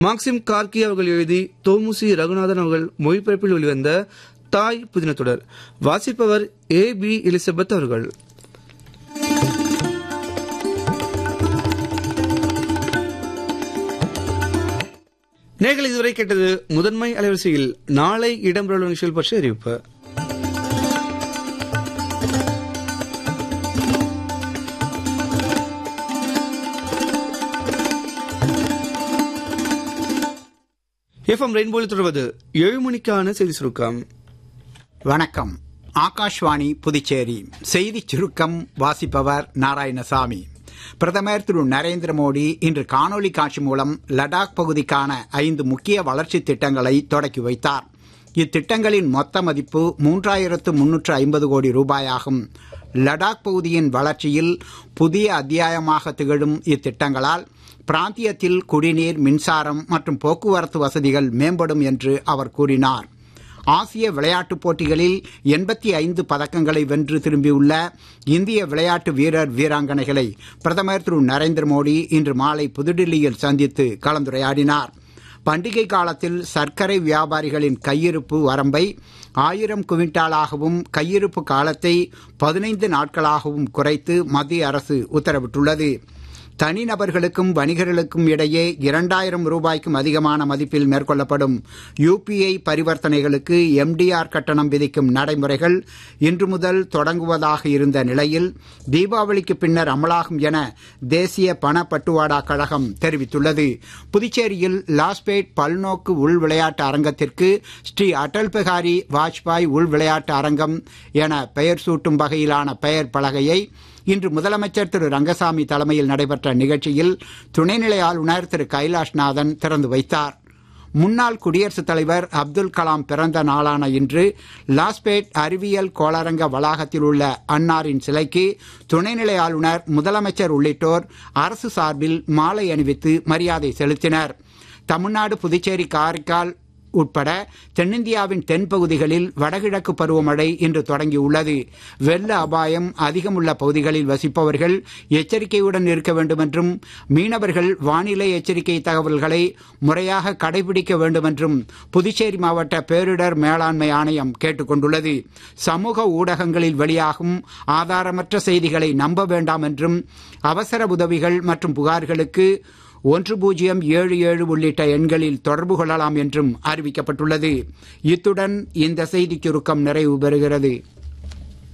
மார்க்சிம் கார்கி அவர்கள் எழுதி தோமுசி ரகுநாதன் அவர்கள் மொழிபெயர்ப்பில் வெளிவந்த தாய் புதின தொடர் வாசிப்பவர் ஏ பி எலிசபெத் அவர்கள் நேர்கள் இதுவரை கேட்டது முதன்மை அலைவரிசையில் நாளை இடம்பெறவுள்ள நிகழ்ச்சிகள் பற்றிய அறிவிப்பு எஃப்எம் ரெயின்போவில் தொடர்வது ஏழு மணிக்கான செய்தி சுருக்கம் வணக்கம் ஆகாஷ்வாணி புதுச்சேரி செய்திச் சுருக்கம் வாசிப்பவர் நாராயணசாமி பிரதமர் திரு நரேந்திர மோடி இன்று காணொலி காட்சி மூலம் லடாக் பகுதிக்கான ஐந்து முக்கிய வளர்ச்சி திட்டங்களை தொடக்கி வைத்தார் இத்திட்டங்களின் மொத்த மதிப்பு மூன்றாயிரத்து முன்னூற்று ஐம்பது கோடி ரூபாயாகும் லடாக் பகுதியின் வளர்ச்சியில் புதிய அத்தியாயமாக திகழும் இத்திட்டங்களால் பிராந்தியத்தில் குடிநீர் மின்சாரம் மற்றும் போக்குவரத்து வசதிகள் மேம்படும் என்று அவர் கூறினார் ஆசிய விளையாட்டுப் போட்டிகளில் எண்பத்தி ஐந்து பதக்கங்களை வென்று திரும்பியுள்ள இந்திய விளையாட்டு வீரர் வீராங்கனைகளை பிரதமர் திரு நரேந்திர மோடி இன்று மாலை புதுடில்லியில் சந்தித்து கலந்துரையாடினார் பண்டிகை காலத்தில் சர்க்கரை வியாபாரிகளின் கையிருப்பு வரம்பை ஆயிரம் குவிண்டாலாகவும் கையிருப்பு காலத்தை பதினைந்து நாட்களாகவும் குறைத்து மத்திய அரசு உத்தரவிட்டுள்ளது தனிநபர்களுக்கும் வணிகர்களுக்கும் இடையே இரண்டாயிரம் ரூபாய்க்கும் அதிகமான மதிப்பில் மேற்கொள்ளப்படும் யுபிஐ பரிவர்த்தனைகளுக்கு எம்டிஆர் கட்டணம் விதிக்கும் நடைமுறைகள் இன்று முதல் தொடங்குவதாக இருந்த நிலையில் தீபாவளிக்கு பின்னர் அமலாகும் என தேசிய பண பட்டுவாடா கழகம் தெரிவித்துள்ளது புதுச்சேரியில் லாஸ்பேட் பல்நோக்கு உள் விளையாட்டு அரங்கத்திற்கு ஸ்ரீ அடல் பிகாரி வாஜ்பாய் உள் விளையாட்டு அரங்கம் என பெயர் சூட்டும் வகையிலான பெயர் பலகையை இன்று முதலமைச்சர் திரு ரங்கசாமி தலைமையில் நடைபெற்ற நிகழ்ச்சியில் துணைநிலை ஆளுநர் திரு கைலாஷ்நாதன் திறந்து வைத்தார் முன்னாள் குடியரசுத் தலைவர் அப்துல் கலாம் பிறந்த நாளான இன்று லாஸ்பேட் அறிவியல் கோளரங்க வளாகத்தில் உள்ள அன்னாரின் சிலைக்கு துணைநிலை ஆளுநர் முதலமைச்சர் உள்ளிட்டோர் அரசு சார்பில் மாலை அணிவித்து மரியாதை செலுத்தினர் தமிழ்நாடு புதுச்சேரி காரைக்கால் உட்பட தென்னிந்தியாவின் தென்பகுதிகளில் வடகிழக்கு பருவமழை இன்று தொடங்கியுள்ளது வெள்ள அபாயம் அதிகமுள்ள பகுதிகளில் வசிப்பவர்கள் எச்சரிக்கையுடன் இருக்க வேண்டும் என்றும் மீனவர்கள் வானிலை எச்சரிக்கை தகவல்களை முறையாக கடைபிடிக்க வேண்டும் என்றும் புதுச்சேரி மாவட்ட பேரிடர் மேலாண்மை ஆணையம் கேட்டுக் கொண்டுள்ளது சமூக ஊடகங்களில் வெளியாகும் ஆதாரமற்ற செய்திகளை நம்ப வேண்டாம் என்றும் அவசர உதவிகள் மற்றும் புகார்களுக்கு ஒன்று பூஜ்ஜியம் ஏழு ஏழு உள்ளிட்ட எண்களில் தொடர்பு கொள்ளலாம் என்றும் அறிவிக்கப்பட்டுள்ளது இத்துடன் இந்த செய்திச் சுருக்கம் நிறைவு பெறுகிறது